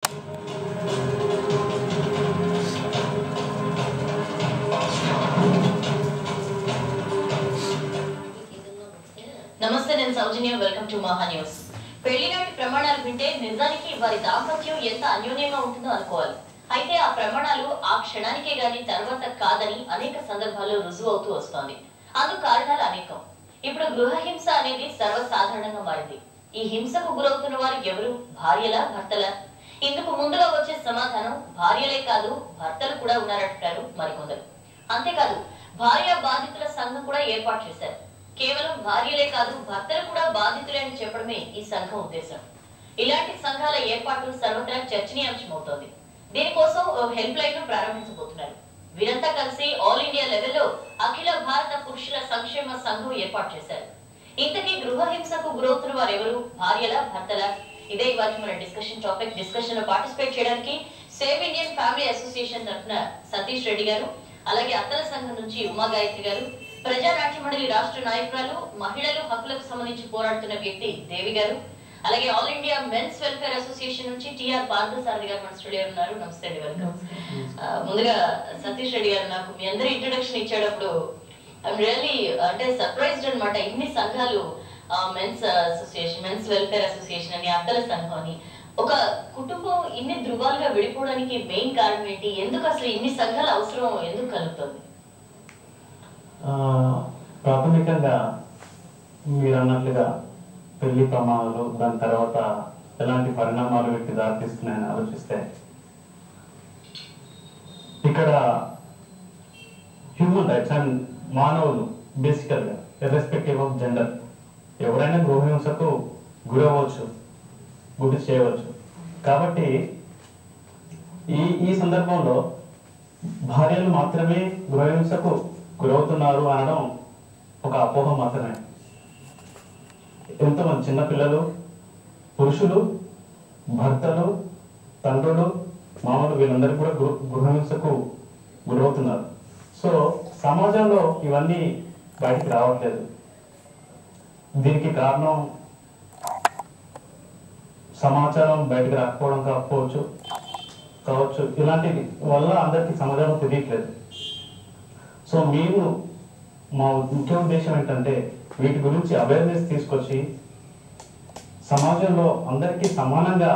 నమస్తే నేను Soujanya welcome to Maha news పెళ్లినాటి ప్రమాణాలు వింటే నిజానికి వారి దాంపత్యం ఎంత అన్యోన్యంగా ఉంటుందో అనుకోవాలి అయితే ఆ ప్రమాణాలు ఆ క్షణానికే గాని తర్వాత కాదని అనేక సందర్భాల్లో రుజువు అవుతూ వస్తోంది అందుకు కారణాలు అనేకం ఇప్పుడు గృహ హింస అనేది సర్వసాధారణంగా మారింది ఈ హింసకు గురవుతున్న వారు ఎవరు భార్యల భర్తల ఇందుకు ముందుగా వచ్చే సమాధానం భార్యలే కాదు భర్తలు కూడా ఉన్నారంటారు మరికొందరు అంతేకాదు భార్య బాధితుల సంఘం కూడా ఏర్పాటు చేశారు కేవలం భార్యలే కాదు భర్తలు కూడా బాధితులే అని చెప్పడమే ఈ సంఘం ఉద్దేశం ఇలాంటి సంఘాల ఏర్పాటు సర్వత్రా చర్చనీయాంశమవుతోంది దీనికోసం ఓ హెల్ప్ లైన్ ను ప్రారంభించబోతున్నారు వీరంతా కలిసి ఆల్ ఇండియా లెవెల్లో అఖిల భారత పురుషుల సంక్షేమ సంఘం ఏర్పాటు చేశారు ఇంతకీ గృహ హింసకు గురవుతున్న వారు ఎవరు భార్యల భర్తల ఇదే ఇవాళ మన డిస్కషన్ టాపిక్ డిస్కషన్ లో పార్టిసిపేట్ చేయడానికి సేవ్ ఇండియన్ ఫ్యామిలీ అసోసియేషన్ తరఫున సతీష్ రెడ్డి గారు అలాగే అత్తల సంఘం నుంచి ఉమా గాయత్రి గారు ప్రజానాట్య మండలి రాష్ట్ర నాయకురాలు మహిళలు హక్కులకు సంబంధించి పోరాడుతున్న వ్యక్తి దేవి గారు అలాగే all India men's welfare association నుంచి టిఆర్ పార్థసారథి గారు మన స్టూడియో ఉన్నారు నమస్తే అండి వెల్కమ్ ఆ, ముందుగా సతీష్ రెడ్డి గారు నాకు మీ అందరి ఇంట్రడక్షన్ ఇచ్చేటప్పుడు ఐఎమ్ రియల్లీ అంటే సర్ప్రైజ్డ్ అన్నమాట ఇన్ని సంఘాలు men's association men's welfare association అని అత్తల సంఘం అని ఒక కుటుంబం ఇన్ని ధృవాలుగా విడిపోవడానికి మెయిన్ కారణం ఏంటి ఎందుకు అసలు ఇన్ని సంఘాల అవసరం ఎందుకు కలుగుతుంది ఆ, ప్రాథమికంగా మీరు అన్నట్లుగా పెళ్లి ప్రమాదాలు దాని తర్వాత ఎలాంటి పరిణామాలు వీటికి దారితీస్తున్నాయని ఆలోచిస్తే ఇక్కడ హ్యూమన్ రైట్స్ అండ్ మానవులు బేసికల్గా ఇర్రెస్పెక్టివ్ ఆఫ్ జెండర్ ఎవరైనా గృహహింసకు గురవచ్చు గురి చేయవచ్చు కాబట్టి ఈ ఈ సందర్భంలో భార్యలు మాత్రమే గృహహింసకు గురవుతున్నారు అనడం ఒక అపోహ మాత్రమే ఎంతోమంది చిన్నపిల్లలు పురుషులు భర్తలు తండ్రులు మామూలు వీళ్ళందరూ కూడా గృహ గృహహింసకు గురవుతున్నారు సో సమాజంలో ఇవన్నీ బయటికి రావట్లేదు దీనికి కారణం సమాచారం బయటకు రాకపోవడం కాకపోవచ్చు కావచ్చు ఇలాంటివి వల్ల అందరికీ సమాధానం తెలియట్లేదు సో మేము మా ముఖ్య ఉద్దేశం ఏంటంటే వీటి గురించి అవేర్నెస్ తీసుకొచ్చి సమాజంలో అందరికీ సమానంగా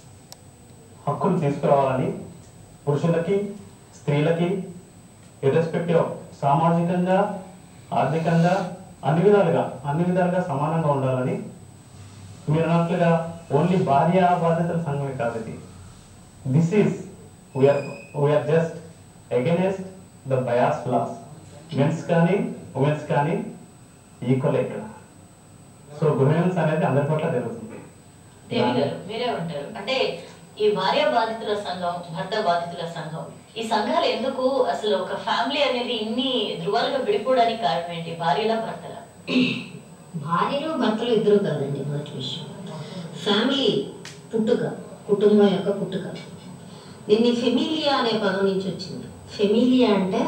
హక్కులు తీసుకురావాలని పురుషులకి స్త్రీలకి ఇర్రెస్పెక్టివ్ సామాజికంగా ఆర్థికంగా అన్ని విధాలుగా అన్ని విధాలుగా సమానంగా ఉండాలని మీరు అన్నట్లుగా ఓన్లీ భార్య బాధ్యతల సంఘమే కాదు ఇది this is we're we're just against the bias laws men's కానీ ఉమెన్స్ కానీ ఈక్వల్ ఇక్కడ సో గృహహింస అనేది అందరి పట్ల జరుగుతుంది దేవి గారు మీరే ఉంటారు అంటే ఈ భార్య బాధితుల సంఘం భర్త బాధితుల సంఘం ఈ సంఘాలు ఎందుకు అసలు ఒక ఫ్యామిలీ అనేది ఇన్ని ధృవాలుగా విడిపోవడానికి కారణం ఏంటి భార్యల భర్తల భార్యలు భర్తలు ఇద్దరు కాదండి మొదటి విషయం ఫ్యామిలీ పుట్టుక కుటుంబం యొక్క పుట్టుక దీన్ని ఫెమిలియా అనే పదం నుంచి వచ్చింది ఫెమిలియా అంటే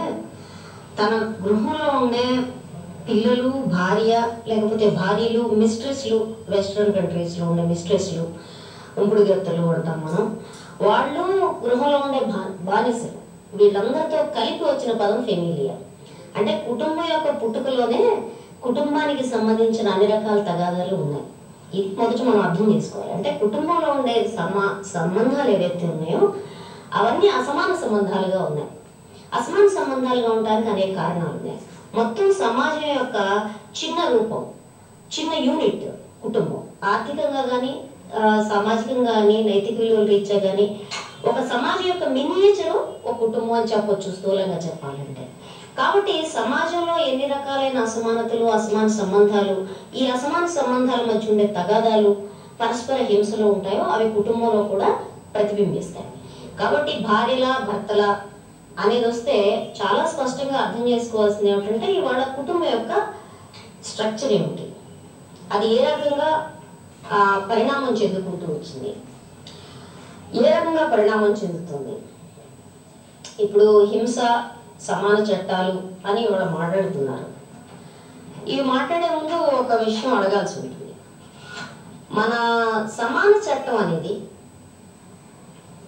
తన గృహంలో ఉండే పిల్లలు భార్య లేకపోతే భార్యలు మిస్ట్రెస్లు వెస్ట్రన్ కంట్రీస్లో ఉండే మిస్ట్రెస్లు ఉంపుడు గత్తలు అంటాం మనం వాళ్ళు గృహంలో ఉండే బా బానిసలు వీళ్ళందరితో కలిపి వచ్చిన పదం ఫెమిలియా అంటే కుటుంబం యొక్క పుట్టుకలోనే కుటుంబానికి సంబంధించిన అన్ని రకాల తగాదాలు ఉన్నాయి ఇది మొదట మనం అర్థం చేసుకోవాలి అంటే కుటుంబంలో ఉండే సమా సంబంధాలు ఏవైతే ఉన్నాయో అవన్నీ అసమాన సంబంధాలుగా ఉన్నాయి అసమాన సంబంధాలుగా ఉండడానికి అనేక కారణాలు ఉన్నాయి మొత్తం సమాజం యొక్క చిన్న రూపం చిన్న యూనిట్ కుటుంబం ఆర్థికంగా కానీ సామాజికంగా కానీ నైతిక విలువల రీత్యా కానీ ఒక సమాజం యొక్క మినియేచర్ ఒక కుటుంబం అని చెప్పొచ్చు స్థూలంగా చెప్పాలంటే కాబట్టి సమాజంలో ఎన్ని రకాలైన అసమానతలు అసమాన సంబంధాలు ఈ అసమాన సంబంధాల మధ్య ఉండే తగాదాలు పరస్పర హింసలు ఉంటాయో అవి కుటుంబంలో కూడా ప్రతిబింబిస్తాయి కాబట్టి భార్యల భర్తల అనేది వస్తే చాలా స్పష్టంగా అర్థం చేసుకోవాల్సింది ఏమిటంటే ఇవాళ కుటుంబం యొక్క స్ట్రక్చర్ ఏమిటి అది ఏ రకంగా ఆ, పరిణామం చెందుకుంటూ వచ్చింది ఏ రకంగా పరిణామం చెందుతుంది ఇప్పుడు హింస సమాన చట్టాలు అని ఇవాళ మాట్లాడుతున్నారు ఇవి మాట్లాడే ముందు ఒక విషయం అడగాల్సి ఉంటుంది మన సమాన చట్టం అనేది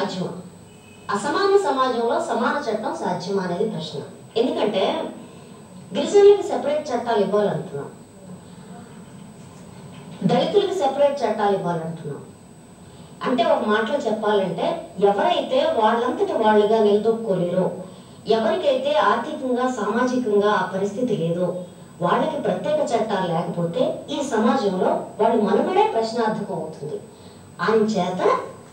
సాధ్యమా అసమాన సమాజంలో సమాన చట్టం సాధ్యమా అనేది ప్రశ్న ఎందుకంటే గిరిజనులకు సెపరేట్ చట్టాలు ఇవ్వాలంటున్నాం దళితులకు సెపరేట్ చట్టాలు ఇవ్వాలంటున్నాం అంటే ఒక మాటలో చెప్పాలంటే ఎవరైతే వాళ్ళంతట వాళ్ళుగా నిలదొక్కోలేరో ఎవరికైతే ఆర్థికంగా సామాజికంగా ఆ పరిస్థితి లేదో వాళ్ళకి ప్రత్యేక చట్టాలు లేకపోతే ఈ సమాజంలో వాళ్ళ మనుగడే ప్రశ్నార్థకం అవుతుంది అంచేత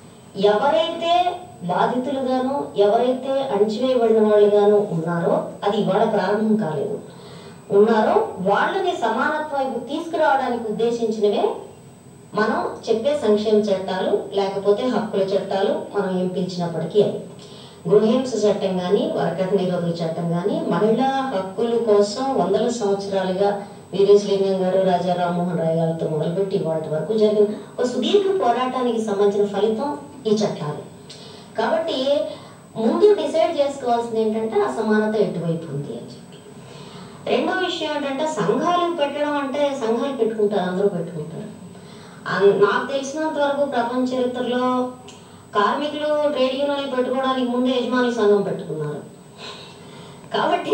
ఎవరైతే బాధితులుగాను ఎవరైతే అణచివేయబడిన వాళ్ళుగాను ఉన్నారో అది ఇవాళ ప్రారంభం కాలేదు ఉన్నారో వాళ్ళని సమానత్వం వైపు తీసుకురావడానికి ఉద్దేశించినవే మనం చెప్పే సంక్షేమ చట్టాలు లేకపోతే హక్కుల చట్టాలు మనం ఏం పిలిచినప్పటికీ అవి గృహహింస చట్టం కానీ వరకట నిరోధక చట్టం కానీ మహిళా హక్కుల కోసం వందల సంవత్సరాలుగా వీరేశలింగం గారు రాజా రామ్మోహన్ రాయ్ గారితో మొదలుపెట్టి వాటి వరకు జరిగిన ఒక సుదీర్ఘ పోరాటానికి సంబంధించిన ఫలితం ఈ చట్టాలు కాబట్టి ముందు డిసైడ్ చేసుకోవాల్సింది ఏంటంటే అసమానత ఎటువైపు ఉంది అని చెప్పి రెండో విషయం ఏంటంటే సంఘాలు పెట్టడం అంటే సంఘాలు పెట్టుకుంటారు అందరూ పెట్టుకుంటారు అన్- నాకు తెలిసినంత వరకు ప్రపంచ చరిత్రలో కార్మికులు ట్రేడ్ యూనియన్లు పెట్టుకోవడానికి ముందే యజమాని సంఘం పెట్టుకున్నారు కాబట్టి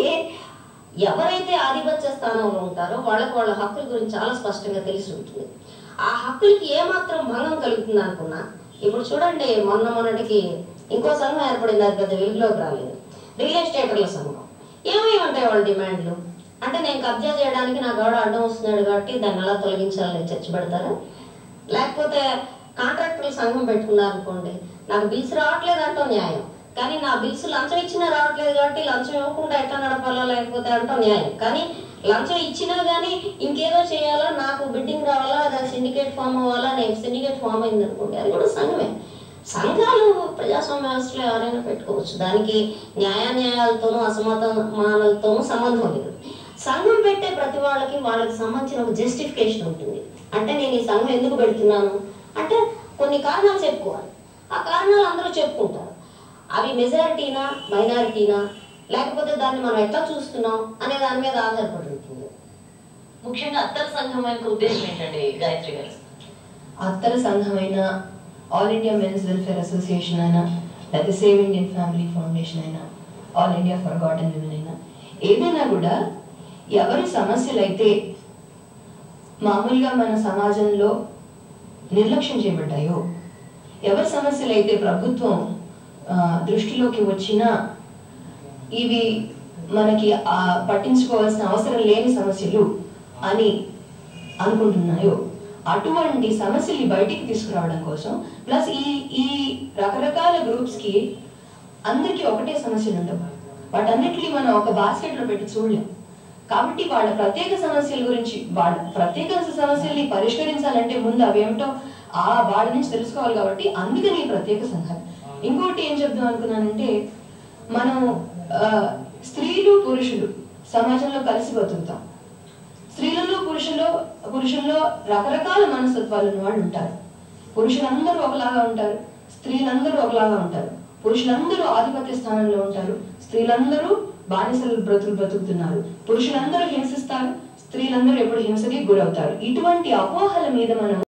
ఎవరైతే ఆధిపత్య స్థానంలో ఉంటారో వాళ్ళకి వాళ్ళ హక్కుల గురించి చాలా స్పష్టంగా తెలిసి ఉంటుంది ఆ హక్కులకి ఏమాత్రం భంగం కలుగుతుంది అనుకున్నా ఇప్పుడు చూడండి మొన్న మొన్నటికి ఇంకో సంఘం ఏర్పడింది అది పెద్ద వెలుగులోకి రాలేదు రియల్ ఎస్టేటర్ల సంఘం ఏమేమి ఉంటాయి వాళ్ళ డిమాండ్లు అంటే నేను కబ్జా చేయడానికి నాకు ఎవడో అడ్డం వస్తున్నాడు కాబట్టి దాన్ని ఎలా తొలగించాలని చర్చ పెడతారా లేకపోతే కాంట్రాక్టర్ల సంఘం పెట్టుకున్నారు అనుకోండి నాకు బిల్స్ రావట్లేదు అంటాం న్యాయం కానీ నా బిల్స్ లంచం ఇచ్చినా రావట్లేదు కాబట్టి లంచం ఇవ్వకుండా ఎట్లా నడపాలా లేకపోతే అంటాం న్యాయం కానీ లంచం ఇచ్చినా కానీ ఇంకేదో చేయాలా నాకు బిడ్డింగ్ రావాలా దాని సిండికేట్ ఫామ్ అవ్వాలా నేను సిండికేట్ ఫామ్ అయింది అనుకోండి అది కూడా సంఘమే సంఘాలు ప్రజాస్వామ్య వ్యవస్థలో ఎవరైనా పెట్టుకోవచ్చు దానికి న్యాయాన్యాయాలతోనూ అసమానతమానాలతోనూ సంబంధం లేదు సంఘం పెట్టే ప్రతి వాళ్ళకి వాళ్ళకి సంబంధించిన ఒక జస్టిఫికేషన్ ఉంటుంది అంటే నేను ఈ సంఘం ఎందుకు పెడుతున్నాను అంటే కొన్ని కారణాలు చెప్పుకోవాలి ఆ కారణాలు అందరూ చెప్పుకుంటారు అవి మెజారిటీనా మైనారిటీనా లేకపోతే దాన్ని మనం ఎట్లా చూస్తున్నాం అనే దాని మీద ఆధారపడి ఉంటుంది ముఖ్యంగా అత్తల సంఘం యొక్క ఉద్దేశం ఏంటండి గాయత్రి గారు అత్తల సంఘమైన all India men's welfare association అయినా లేదా సేవ్ ఇండియన్ ఫ్యామిలీ ఫౌండేషన్ అయినా all India forgotten women అయినా ఏదైనా కూడా ఎవరి సమస్యలు అయితే మామూలుగా మన సమాజంలో నిర్లక్ష్యం చేయబడ్డాయో ఎవరి సమస్యలు అయితే ప్రభుత్వం ఆ, దృష్టిలోకి వచ్చినా ఇవి మనకి ఆ, పట్టించుకోవాల్సిన అవసరం లేని సమస్యలు అని అనుకుంటున్నాయో అటువంటి సమస్యల్ని బయటికి తీసుకురావడం కోసం ప్లస్ ఈ ఈ రకరకాల గ్రూప్స్ కి అందరికీ ఒకటే సమస్యలు ఉండవు వాటన్నిటిని మనం ఒక బాస్కెట్ లో పెట్టి చూడలేం కాబట్టి వాళ్ళ ప్రత్యేక సమస్యల గురించి వాళ్ళ ప్రత్యేక సమస్యల్ని పరిష్కరించాలంటే ముందు అవేమిటో ఆ వాళ్ళ నుంచి తెలుసుకోవాలి కాబట్టి అందుకని ఈ ప్రత్యేక సంఘాలు ఇంకోటి ఏం చెప్దాం అనుకున్నానంటే మనం ఆ, స్త్రీలు పురుషులు సమాజంలో కలిసి బతుకుతాం స్త్రీలలో పురుషుల్లో పురుషుల్లో రకరకాల మనస్తత్వాలు ఉన్న వాళ్ళు ఉంటారు పురుషులందరూ ఒకలాగా ఉంటారు స్త్రీలందరూ ఒకలాగా ఉంటారు పురుషులందరూ ఆధిపత్య స్థానంలో ఉంటారు స్త్రీలందరూ బానిసలు బ్రతుకులు బ్రతుకుతున్నారు పురుషులందరూ హింసిస్తారు స్త్రీలందరూ ఎప్పుడు హింసకి గురవుతారు ఇటువంటి అపోహల మీద మనం